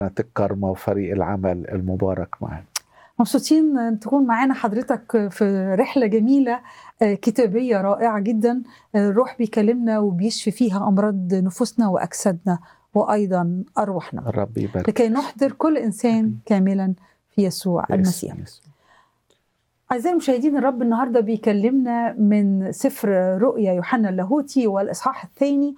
الكرمة وفريق العمل المبارك معنا مبسوطين ان تكون معانا حضرتك في رحله جميله آه، كتابيه رائعه جدا آه، الروح بيكلمنا وبيشفي فيها امراض نفوسنا واجسادنا وايضا ارواحنا الرب يبارك لكي نحضر كل انسان كاملا في يسوع المسيح أعزائي المشاهدين الرب النهاردة بيكلمنا من سفر رؤيا يوحنا اللاهوتي والإصحاح الثاني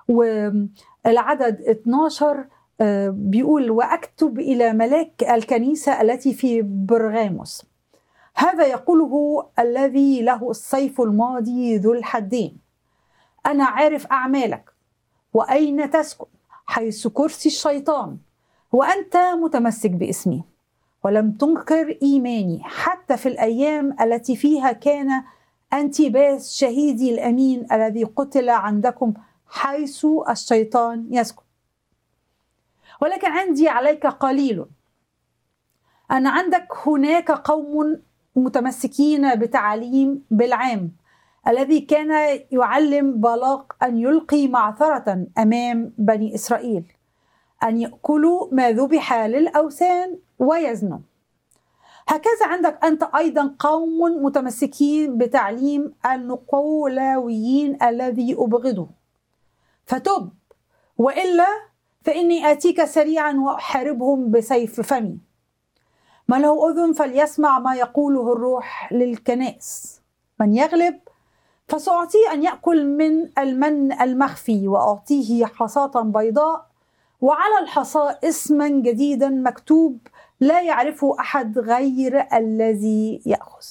والعدد 12 آه، بيقول وأكتب إلى ملاك الكنيسة التي في برغاموس هذا يقوله الذي له السيف الماضي ذو الحدين أنا عارف أعمالك وأين تسكن حيث كرسي الشيطان وأنت متمسك باسمي ولم تنكر ايماني حتى في الايام التي فيها كان انتباس شهيدي الامين الذي قتل عندكم حيث الشيطان يسكن ولكن عندي عليك قليل ان عندك هناك قوم متمسكين بتعاليم بالعام الذي كان يعلم بلاق ان يلقي معثره امام بني اسرائيل ان ياكلوا ما ذبح للاوثان ويزنوا هكذا عندك أنت أيضا قوم متمسكين بتعليم النقولاويين الذي أبغضه فتب وإلا فإني آتيك سريعا وأحاربهم بسيف فمي من له أذن فليسمع ما يقوله الروح للكنائس من يغلب فسأعطيه أن يأكل من المن المخفي وأعطيه حصاة بيضاء وعلى الحصاة اسما جديدا مكتوب لا يعرفه احد غير الذي ياخذ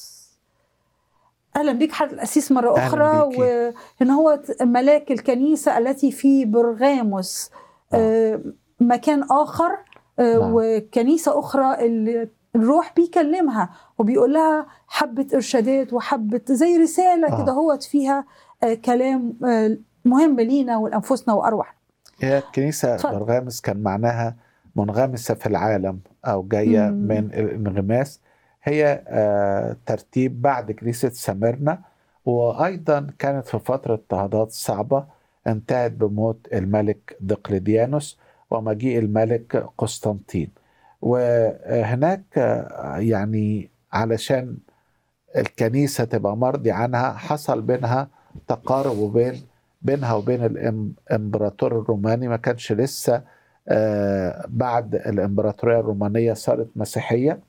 اهلا بك حضرتك الاسيس مره أهلاً اخرى بيكي. وان هو ملاك الكنيسه التي في برغاموس آه، مكان اخر آه، نعم. وكنيسه اخرى اللي الروح بيكلمها وبيقول لها حبه ارشادات وحبه زي رساله آه. كده هوت فيها آه، كلام آه، مهم لينا ولانفسنا وارواحنا هي الكنيسة اتفضل. برغامس كان معناها منغمسة في العالم أو جاية مم. من الانغماس هي آه، ترتيب بعد كنيسة سمرنا وأيضا كانت في فترة اضطهادات صعبة انتهت بموت الملك دقلديانوس ومجيء الملك قسطنطين وهناك آه، يعني علشان الكنيسة تبقى مرضي عنها حصل بينها تقارب وبين بينها وبين الامبراطور الروماني ما كانش لسه آه، بعد الامبراطوريه الرومانيه صارت مسيحيه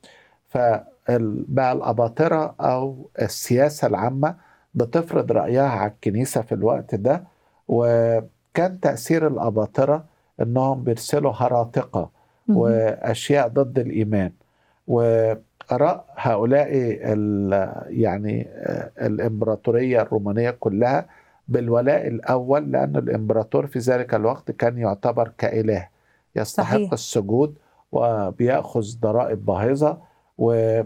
فبقى الاباطره او السياسه العامه بتفرض رايها على الكنيسه في الوقت ده وكان تاثير الاباطره انهم بيرسلوا هراطقه واشياء ضد الايمان واراء هؤلاء ال- يعني آه، الامبراطوريه الرومانيه كلها بالولاء الاول لان الامبراطور في ذلك الوقت كان يعتبر كاله يستحق صحيح. السجود وبياخذ ضرائب باهظه و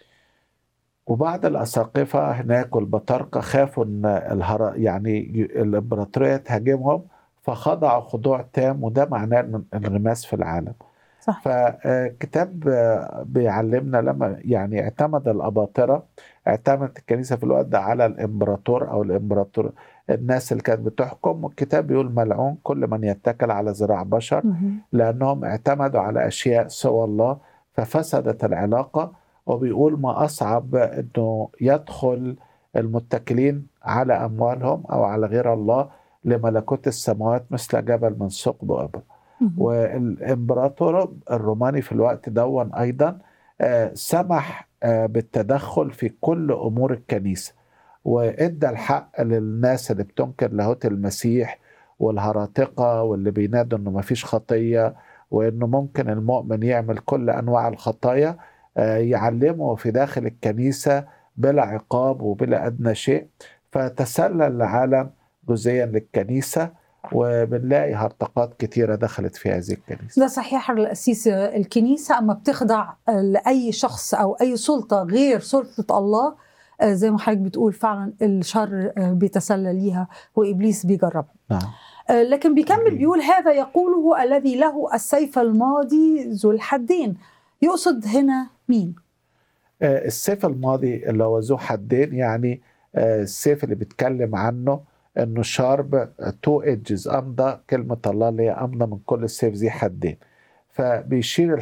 وبعض الاساقفه هناك والبطاركه خافوا ان الهر... يعني ي- الامبراطوريه تهاجمهم فخضعوا خضوع تام وده معناه إن الانغماس في العالم صح فكتاب بيعلمنا لما يعني اعتمد الأباطرة اعتمدت الكنيسة في الوقت ده على الإمبراطور أو الإمبراطور الناس اللي كانت بتحكم والكتاب بيقول ملعون كل من يتكل على ذراع بشر مهم. لأنهم اعتمدوا على أشياء سوى الله ففسدت العلاقة وبيقول ما أصعب أنه يدخل المتكلين على أموالهم أو على غير الله لملكوت السماوات مثل جبل من ثقب وإبر مهم. والامبراطور الروماني في الوقت دون ايضا آه، سمح آه، بالتدخل في كل امور الكنيسه وادى الحق للناس اللي بتنكر لاهوت المسيح والهراطقه واللي بينادوا انه ما فيش خطيه وانه ممكن المؤمن يعمل كل انواع الخطايا آه، يعلمه في داخل الكنيسه بلا عقاب وبلا ادنى شيء فتسلل العالم جزئيا للكنيسه وبنلاقي هرطقات كتيرة دخلت في هذه الكنيسة ده صحيح الأسيس الكنيسة أما بتخضع لأي شخص أو أي سلطة غير سلطة الله آه، زي ما حضرتك بتقول فعلا الشر آه، بيتسلى ليها وإبليس بيجربها نعم آه، لكن بيكمل جميل. بيقول هذا يقوله الذي له السيف الماضي ذو الحدين يقصد هنا مين؟ آه، السيف الماضي اللي هو ذو حدين يعني آه، السيف اللي بيتكلم عنه انه شارب تو ايدجز امضى كلمه الله اللي هي امضى من كل سيف ذي حدين فبيشير